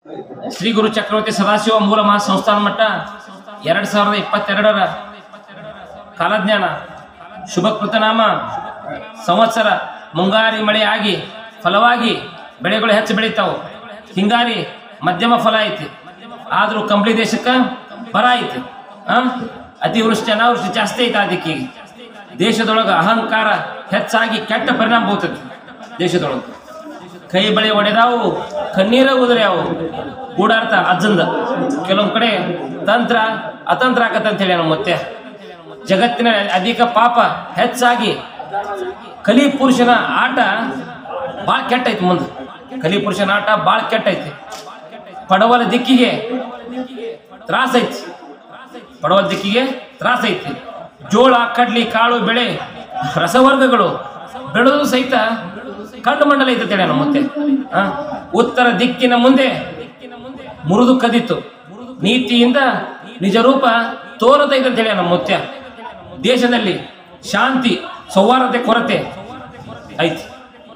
ಶ್ರೀ ಗುರು ಚಕ್ರವರ್ತಿ ಸದಾಶಿವ ಮೂಲ ಮಹಾ ಸಂಸ್ಥಾನ ಮಟ್ಟ ಎರಡ್ ಸಾವಿರದ ಇಪ್ಪತ್ತೆರಡರ ಕಾಲಜ್ಞಾನ ಶುಭ ಕೃತನಾಮ ಸಂವತ್ಸರ ಮುಂಗಾರಿ ಮಳೆ ಆಗಿ ಫಲವಾಗಿ ಬೆಳೆಗಳು ಹೆಚ್ಚು ಬೆಳಿತಾವು ಹಿಂಗಾರಿ ಮಧ್ಯಮ ಫಲ ಐತಿ ಆದರೂ ಕಂಬಳಿ ದೇಶಕ್ಕೆ ಬರ ಐತಿ ಆ ಅತಿವೃಷ್ಟಿ ಅನಾವೃಷ್ಟಿ ಜಾಸ್ತಿ ಐತೆ ಅದಕ್ಕೆ ದೇಶದೊಳಗೆ ಅಹಂಕಾರ ಹೆಚ್ಚಾಗಿ ಕೆಟ್ಟ ಪರಿಣಾಮ ಬೀಳ್ತೈತಿ ದೇಶದೊಳಗೆ ಕೈ ಬಳೆ ಒಡೆದಾವು ಕಣ್ಣೀರ ಉದುರ್ಯಾವು ಗೂಡಾರ್ಥ ಅಜ್ಜಂದ ಕೆಲವೊಂದ್ ಕಡೆ ತಂತ್ರ ಅತಂತ್ರ ಆಕತ್ತಂತ ಹೇಳಿ ನಮ್ಮ ಮತ್ತೆ ಜಗತ್ತಿನ ಅಧಿಕ ಪಾಪ ಹೆಚ್ಚಾಗಿ ಕಲಿ ಪುರುಷನ ಆಟ ಭಾಳ ಕೆಟ್ಟೈತಿ ಮುಂದೆ ಕಲಿ ಪುರುಷನ ಆಟ ಭಾಳ ಕೆಟ್ಟೈತಿ ಪಡವಲ ದಿಕ್ಕಿಗೆ ತ್ರಾಸೈತಿ ಪಡವಲ ದಿಕ್ಕಿಗೆ ತ್ರಾಸೈತಿ ಜೋಳ ಕಡ್ಲಿ ಕಾಳು ಬೆಳೆ ರಸವರ್ಗಗಳು ಬೆಳೆದು ಸಹಿತ ಕಂಡು ಮಂಡಲ ಐತೆ ನಮ್ಮ ಮತ್ತೆ ಆ, ಉತ್ತರ ದಿಕ್ಕಿನ ಮುಂದೆ ಮುರಿದು ಕದಿತ್ತು ನೀತಿಯಿಂದ ನಿಜ ರೂಪ ತೋರತೈತೆ ಅಂತ ಹೇಳಿ ನಮ್ಮ ಮುತ್ಯ ದೇಶದಲ್ಲಿ ಶಾಂತಿ ಸೌಹಾರ್ದತೆ ಕೊರತೆ ಐತಿ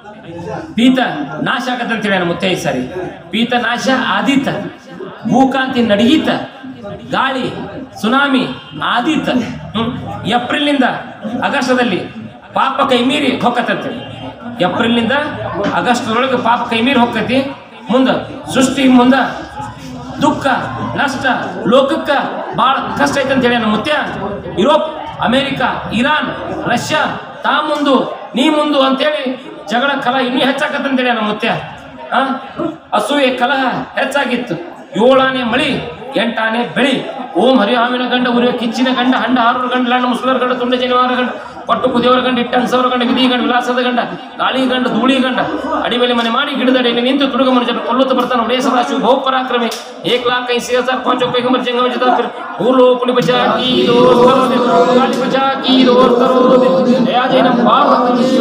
ಪೀತ ನಾಶ ಆಗತ್ತೆ ಅಂತ ಹೇಳಿ ನಮ್ಮ ಮುತ್ಯ ಈ ಸಾರಿ ಪೀತ ನಾಶ ಆದೀತ ಭೂಕಾಂತಿ ನಡಗೀತ ಗಾಳಿ ಸುನಾಮಿ ಆದೀತ ಹ್ಮ್. ಏಪ್ರಿಲ್ನಿಂದ ಆಗಸ್ಟದಲ್ಲಿ ಪಾಪ ಕೈ ಮೀರಿ ಹೊಕ್ಕತ್ತಂತೆ ಏಪ್ರಿಲ್ನಿಂದ ಆಗಸ್ಟ್ರೊಳಗೆ ಪಾಪ ಕೈ ಮೀರಿ ಹೊಕ್ಕತಿ ಮುಂದೆ ಸೃಷ್ಟಿ ಮುಂದ ದುಃಖ ನಷ್ಟ ಲೋಕಕ್ಕ ಭಾಳ ಕಷ್ಟ ಐತೆ ಅಂತ ಹೇಳಿ ನಮ್ಮ ಮುತ್ಯ ಯುರೋಪ್ ಅಮೇರಿಕ ಇರಾನ್ ರಷ್ಯಾ ತಾ ಮುಂದು ನೀ ಮುಂದು ಅಂತೇಳಿ ಜಗಳ ಕಲಹ ಇನ್ನೂ ಹೆಚ್ಚಾಕತ್ತಂತೇಳಿ ನಮ್ಮ ಮುತ್ಯ ಆ ಅಸೂಯೆ ಕಲಹ ಹೆಚ್ಚಾಗಿತ್ತು ಏಳಾನೆ ಮಳಿ ಎಂಟಾನೆ ಬೆಳಿ ಓಂ ಹರಿಹಾವಿನ ಗಂಡ ಉರಿಯುವ ಕಿಚ್ಚಿನ ಗಂಡ ಹಂಡ ಹಾರೂರ ಗಂಡ ಲಣ್ಣ ಮುಸ್ಲರ ಗಂಡ ತುಂಡ ಜನಿವಾರ ಗಂಡ ಪಟ್ಟು ಕುದಿಯವರ ಗಂಡ ಇಟ್ಟ ಅನ್ಸವರ ಗಂಡ ವಿಧಿ ಗಂಡ ವಿಲಾಸದ ಗಂಡ ಗಾಳಿ ಗಂಡ ಧೂಳಿ ಗಂಡ ಅಡಿ ಮೇಲೆ ಮನೆ ಮಾಡಿ ಗಿಡದಡಿಯಲ್ಲಿ ನಿಂತು ತುಡುಗ ಮನುಷ್ಯರು ಕೊಲ್ಲುತ್ತ ಬರ್ತಾನೆ ಒಡೆಯ ಸದಾಶಿವ ಬಹು ಪರಾಕ್ರಮಿ ಏಕ್ ಲಾಖ ಐಸಿ ಹಜಾರ್ ಪಾಂಚ ಪೈಗಂಬರ್ ಜಂಗಮ ಜದ ಫಿರ್ ಊರ್ಲೋ ಪುಣಿ ಬಚಾ ಕಿ ದೋರ್ ಕರೋ ಗಾಳಿ ಬಚಾ ಕಿ ದೋರ್ ಕರೋ ದಯಾ ಜೈ ನಮ್ಮ ಭಾರತ